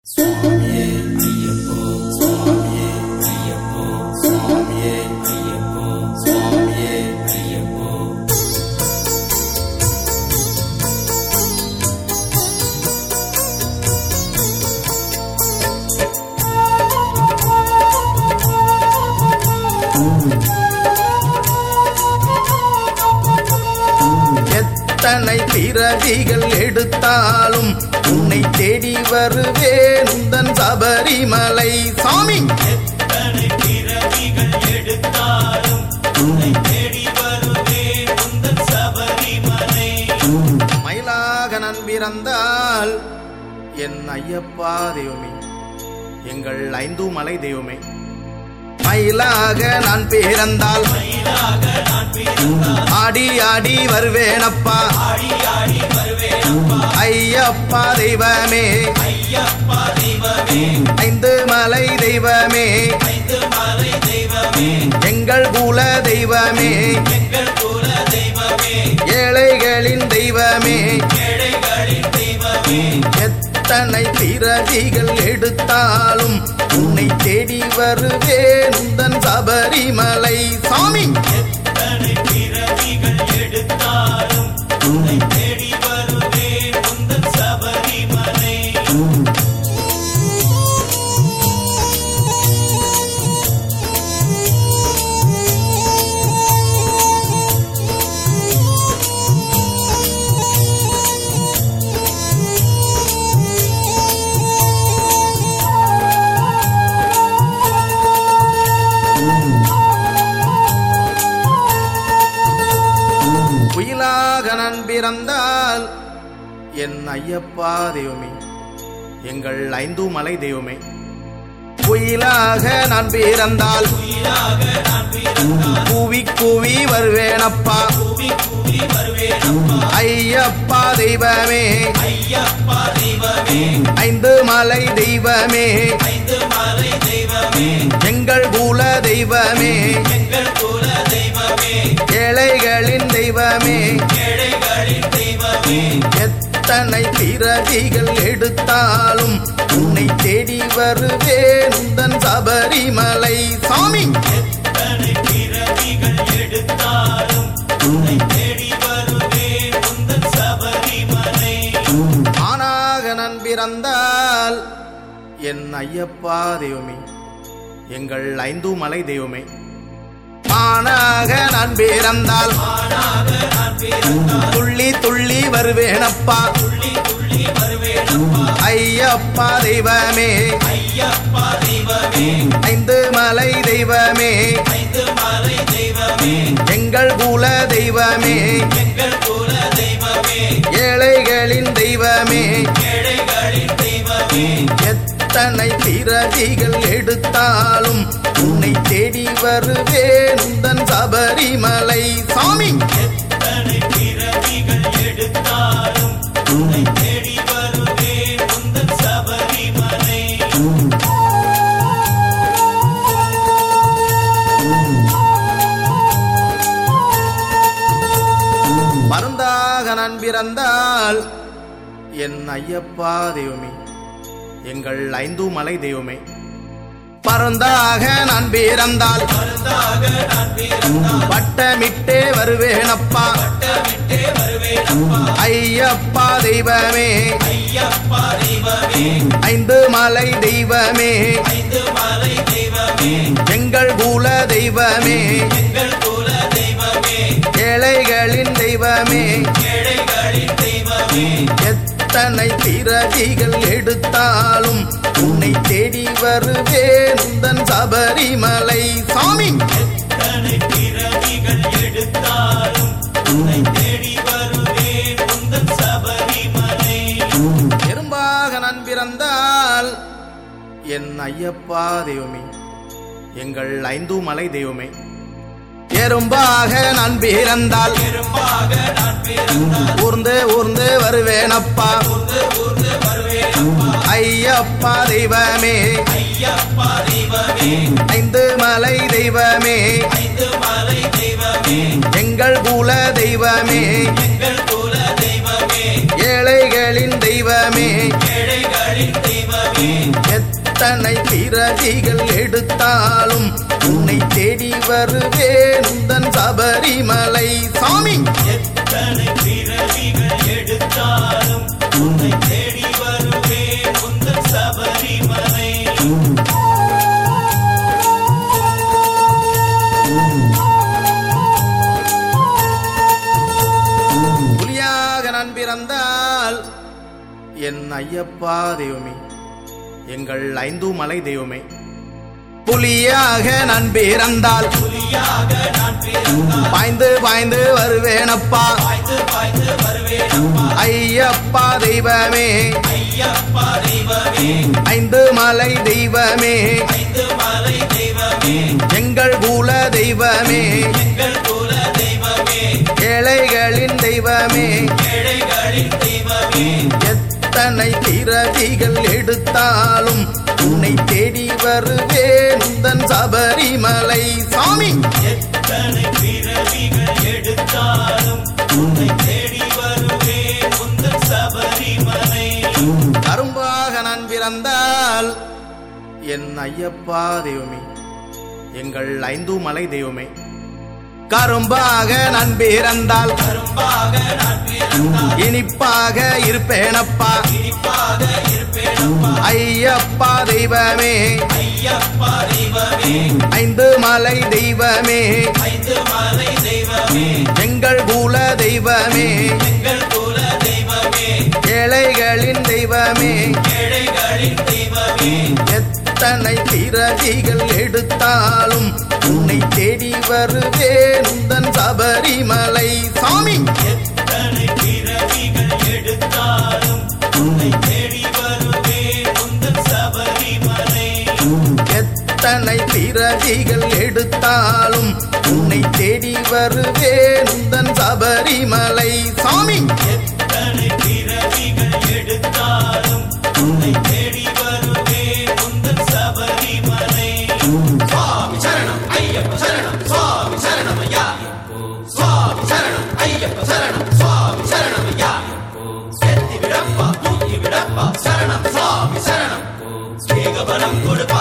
எத்தனை பிறவிகள் எடுத்தாலும் உன்னை தேடி வருவேன் உந்தன் சபரிமலை சாமி எத்தனை பிறவிகள் எடுத்தாலும் உன்னை தேடி வருவேன் உந்தன் சபரிமலை மயிலாக நான் பிறந்தால் என் ஐயப்பா தெய்வமே எங்கள் ஐந்து மலை தெய்வமே மயிலாக நான் பிறந்தால் மயிலாக நான் பிறந்தால் ஆடி ஆடி வருவேனப்பா ஆடி ஆடி வருவேன் அப்பா ஐயப்பா தெய்வமே ஐயப்பா தெய்வமே ஐந்து மலை தெய்வமே ஐந்து மலை தெய்வமே எங்கள் குல தெய்வமே எங்கள் குல தெய்வமே ஏழைகளின் தெய்வமே ஏழைகளின் தெய்வமே எத்தனை பிறவிகள் எடுத்தாலும் உன்னை தேடி வருவேன் உந்தன் சபரிமலை சாமி எத்தனை பிறவிகள் எடுத்தாலும் உன்னை தேடி வருவேன் உந்தன் சபரிமலை குயிலாக நான் பிறந்தால் என் ஐயப்பா தெய்வமே எங்கள் ஐந்து மலை தெய்வமே குயிலாக நான் பிறந்தால் உயிராக நான் பிறந்தால் கூவி கூவி வருவேனப்பா கூவி கூவி வருவேன் அப்பா ஐயப்பா தெய்வமே ஐயப்பா தெய்வமே ஐந்து மலை தெய்வமே ஐந்து மலை தெய்வமே எங்கள் குல தெய்வமே எங்கள் குல தெய்வமே ஏழைகளின் தெய்வமே ஏழைகளின் தெய்வமே எத்தனை பிறவிகள் எடுத்தாலும் உன்னை தேடி வருவேன் உந்தன் சபரிமலை சாமி எத்தனை பிறவிகள் எடுத்தாலும் உன்னை தேடி வருவேன் உந்தன் சபரிமலை ஆனாக நான் பிறந்தால் என் ஐயப்பா தெய்வமே எங்கள் ஐந்து மலை தெய்வமே ஆனாக நான் பிறந்தால் ஆனாக நான் பிறந்தால் துள்ளி துள்ளி வருவேனப்பா துள்ளி துள்ளி வருவேன் அப்பா ஐயப்பா தெய்வமே ஐயப்பா தெய்வமே ஐந்து மலை தெய்வமே ஐந்து மலை தெய்வமே எங்கள் குல தெய்வமே எங்கள் குல தெய்வமே ஏழைகளின் தெய்வமே ஏழைகளின் தெய்வமே எத்தனை பிறவிகள் எடுத்தாலும் உன்னை தேடி வருவேன் உந்தன் சபரிமலை சாமி எத்தனை பிறவிகள் எடுத்தாலும் உன்னை தேடி வருவேன் உந்தன் சபரிமலை மருந்தாக நான் பிறந்தால் என் ஐயப்பா தெய்வமே எங்கள் ஐந்து மலை தெய்வமே பருந்தாக நான் பிறந்தால் மருந்தாக நான் பிறந்தால் வட்டமிட்டே வருவேனப்பா வட்டமிட்டே வருவேன் அப்பா ஐயப்பா தெய்வமே ஐயப்பா தெய்வமே ஐந்து மலை தெய்வமே ஐந்து மலை தெய்வமே எங்கள் குல தெய்வமே எங்கள் குல தெய்வமே ஏழைகளின் தெய்வமே ஏழைகளின் தெய்வமே எத்தனை பிறவிகள் எடுத்தாலும் உன்னை தேடி வருவேன் உந்தன் சபரிமலை சாமி எத்தனை பிறவிகள் எடுத்தாலும் உன்னை தேடி வருவேன் உந்தன் சபரிமலை எறும்பாக நான் பிறந்தால் என் ஐயப்பா தெய்வமே எங்கள் ஐந்து மலை தெய்வமே எறும்பாக நான் பிறந்தால் பெரும்பாக நான் பிறந்தால் ஊர்ந்து ஊர்ந்து வருவேனப்பா ஊர்ந்து ஊர்ந்து வருவேன் அப்பா ஐயப்பா தெய்வமே ஐயப்பா தெய்வமே ஐந்து மலை தெய்வமே ஐந்து மலை தெய்வமே எங்கள் குல தெய்வமே எங்கள் குல தெய்வமே ஏழைகளின் தெய்வமே ஏழைகளின் தெய்வமே தெய்வமே எத்தனை பிறவிகள் எடுத்தாலும் உன்னை தேடி வருவேன் உந்தன் சபரிமலை சாமி எத்தனை பிறவிகள் எடுத்தாலும் உன்னை தேடி வருவேன் உந்தன் சபரிமலை புலியாக நான் பிறந்தால் என் ஐயப்பா தெய்வமே எங்கள் ஐந்து மலை தெய்வமே புலியாக நான் பிறந்தால் புலியாக நான் பிறந்தால் பாய்ந்து பாய்ந்து வருவேனப்பா பாய்ந்து பாய்ந்து வருவேன் அப்பா ஐயப்பா தெய்வமே ஐயப்பா தெய்வமே ஐந்து மலை தெய்வமே ஐந்து மலை தெய்வமே எங்கள் குல தெய்வமே எங்கள் குல தெய்வமே ஏழைகளின் தெய்வமே ஏழைகளின் தெய்வமே எத்தனை பிறவிகள் எடுத்தாலும் உன்னை தேடி வருவேன் உந்தன் சபரிமலை சாமி எத்தனை பிறவிகள் எடுத்தாலும் உன்னை தேடி வருவேன் உந்தன் சபரிமலை கரும்பாக நான் பிறந்தால் என் ஐயப்பா தெய்வமே எங்கள் ஐந்து மலை தெய்வமே கரும்பாக நான் பிறந்தால் கரும்பாக நான் பிறந்தால் இனிப்பாக இருப்பேனப்பா இனிப்பாக இருப்பேன் அப்பா ஐயப்பா தெய்வமே ஐயப்பா தெய்வமே ஐந்து மலை தெய்வமே ஐந்து மலை தெய்வமே எங்கள் குல தெய்வமே எங்கள் குல தெய்வமே ஏழைகளின் தெய்வமே ஏழைகளின் தெய்வமே எத்தனை பிறவிகள் எடுத்தாலும் உன்னை தேடி வருவேன் உந்தன் சபரிமலை சாமி எத்தனை பிறவிகள் எடுத்தாலும் உன்னை தேடி வருவேன் உந்தன் சபரிமலை எத்தனை பிறவிகள் எடுத்தாலும் உன்னை தேடி வருவேன் உந்தன் சபரிமலை சாமி எத்தனை பிறவிகள் எடுத்தாலும் உன்னை தேடி வருவேன் உந்தன் சபரிமலை சுவாமி சரணம் ஐயப்ப சரணம் சுவாமி சரணம் ஐயா சுவாமி சரணம் ஐயப்ப சரணம் சுவாமி சரணம் ஐயா செத்தி விடப்பா தூக்கி விடப்பா சரணம் சுவாமி சரணம் வேகபலம் கொடுப்பா